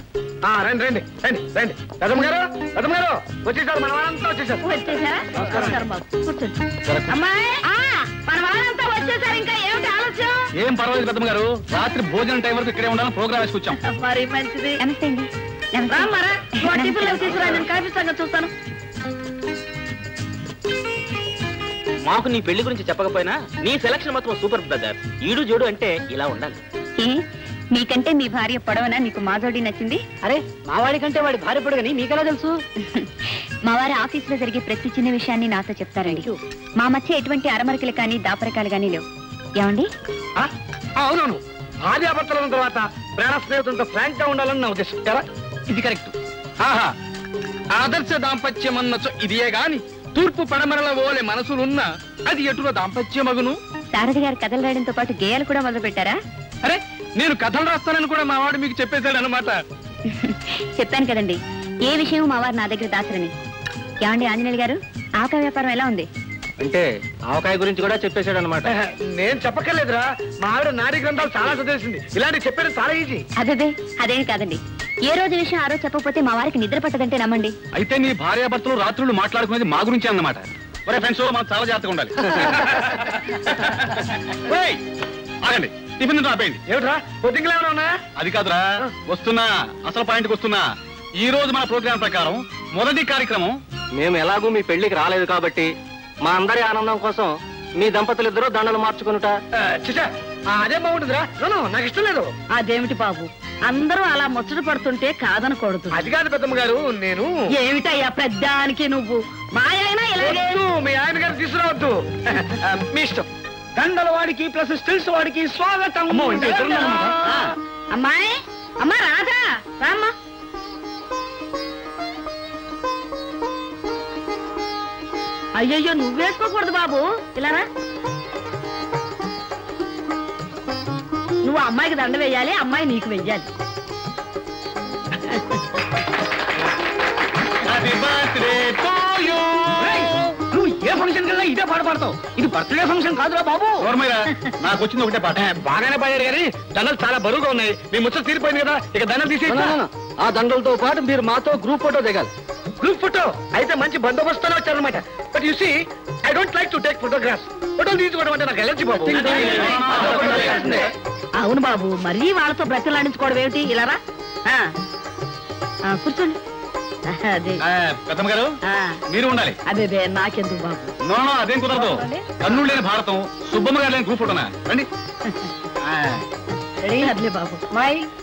ఆ, రండి రండి రండి రండి పెదమ్మ గారు పెదమ్మ గారు వచ్చేసారు మన వాళ్ళంతా వచ్చేసారు వచ్చేసారా నమస్కారం బాబు కూర్చోండి అమ్మాయి మన వాళ్ళంతా వచ్చేసారు ఇంకా ఏమిటి ఆలస్యం ఏం పర్వాలేదు పెద్దమ్మ గారు రాత్రి భోజనం టైం వరకు ఇక్కడే ఉండాలని ప్రోగ్రామ్ వేసుకొచ్చాం మరి మంచిది నమస్తే అండి రామ్మరా నువ్వు ఆ టిఫిన్లు అవి తీసుకురా నేను కాఫీ సంగతి చూస్తాను మాకు నీ పెళ్లి గురించి చెప్పకపోయినా నీ సెలక్షన్ మాత్రం సూపర్ బ్రదర్ ఈడు జోడు అంటే ఇలా ఉండాలి ఏ మీకంటే మీ భార్య పొడవనా మీకు మా జోడి నచ్చింది అరే మా వాడి కంటే వాడి భార్య పొడుగని నీకెలా తెలుసు మా వారి ఆఫీసులో జరిగే ప్రతి చిన్న విషయాన్ని నాతో చెప్తారండి మా మధ్య ఎటువంటి అరమరికలు కానీ దాపరకాలు కానీ లేవు ఏమండి ఆ, ఆ, అవునవును భార్యాభర్తలు ఉన్న తర్వాత ప్రాణ స్నేహితులతో ఫ్రాంక్ గా ఉండాలని నా ఉద్దేశం కదా ఇది కరెక్ట్ ఆహా ఆదర్శ దాంపత్యం అన్నచో ఇదియే గాని తూర్పు పడమరల ఓలే మనసులున్న అది ఎటుల దాంపత్యమగును శారద గారు కథలు రాయడంతో పాటు గేయాలు కూడా మొదలు పెట్టారా అరే నేను కథలు రాస్తానని కూడా మా వాడు మీకు చెప్పేశాడు అనమాట చెప్పాను కదండి ఏ విషయం మా వారు నా దగ్గర దాచరని ఏమండి ఆంజనేయులు గారు ఆక వ్యాపారం ఎలా ఉంది అంటే ఆవకాయ గురించి కూడా చెప్పేశాడు అనమాట నేను చెప్పక్కర్లేదురా మా ఆవిడ నాడీ గ్రంథాలు చాలా చదివేసింది ఇలాంటి చెప్పేది చాలా ఈజీ అదే అదేం కాదండి ఏ రోజు విషయం ఆ రోజు చెప్పకపోతే మా వారికి నిద్ర పట్టదంటే నమ్మండి అయితే నీ భార్యాభర్తలు రాత్రులు మాట్లాడుకునేది మా గురించి అన్నమాట ఒరే ఫ్రెండ్స్ మనం చాలా జాగ్రత్తగా ఉండాలి ఒరేయ్, ఆగండి టిఫిన్ రాబేయండి ఏమిట్రా పొద్దుగా ఏమైనా ఉన్నాయా అది కాదురా వస్తున్నా అసలు పాయింట్కి వస్తున్నా ఈ రోజు మన ప్రోగ్రాం ప్రకారం మొదటి కార్యక్రమం మేము ఎలాగూ మీ పెళ్లికి రాలేదు కాబట్టి మా అందరి ఆనందం కోసం మీ దంపతులిద్దరూ దండలు మార్చుకునుట ఆ, చిచ్చా ఆ, అదే బాగుంటుందిరా నో, నో, నాకు ఇష్టం లేదు అదేమిటి బాబు అందరూ అలా ముచ్చట పడుతుంటే కాదనకూడదు అది కాదు పెద్దమ్మ గారు నేను ఏమిటయ్యా పెద్దానికి నువ్వు మా అయినా ఇలాగే వద్దు, మీ ఆయన గారు తీసుకురావద్దు ఆ, మీ ఇష్టం దండల వాడికి ప్లస్ స్టిల్స్ వాడికి స్వాగతం అమ్మో, ఇంకా ఇద్దరు ఉన్నారన్నమాట. ఆ, అమ్మాయి అమ్మా రాధా రామ్మా అయ్యయ్యో నువ్వు వేసుకోకూడదు బాబు ఇలా రా. నువ్వు అమ్మాయికి దండ వేయాలి అమ్మాయి నీకు వెయ్యాలి హ్యాపీ బర్త్డే టు యు ఏయ్, నువ్వు ఏ ఫంక్షన్ కల్లా ఇదే పాట పాడతావు ఇది బర్త్డే ఫంక్షన్ కాదురా బాబు నాకు వచ్చింది ఒకటే పాట ఏ, బాగానే పాడారు కానీ దండలు చాలా బరువుగా ఉన్నాయి మీ ముచ్చట తీరిపోయింది కదా ఇక దండలు తీసి ఆ దండలతో పాటు మీరు మాతో గ్రూప్ ఫోటో దిగాలి గ్రూప్ ఫోటో అయితే మంచి బందోబస్తులో వచ్చారనమాట but you see I don't like to take photographs ఫోటోలు తీసుకోవడం అంటే నాకు ఎలర్జీ బాబు అవును బాబు మరీ వాళ్ళతో బ్రతిలాడించుకోవడం ఏమిటి ఇలా రా. ఆ ఆ, కూర్చోండి అదే పెద్దమ్మ గారు ఆ, మీరు ఉండాలి అదే అదే నాకెందుకు బాబు నో నో అదేం కుదరదు కన్నుడు లేని భారతం సుబ్బమ్మ గారు లేని గ్రూప్ ఫోటోనా రండి ఆ, రెడీ అదిలే బాబు మాయ్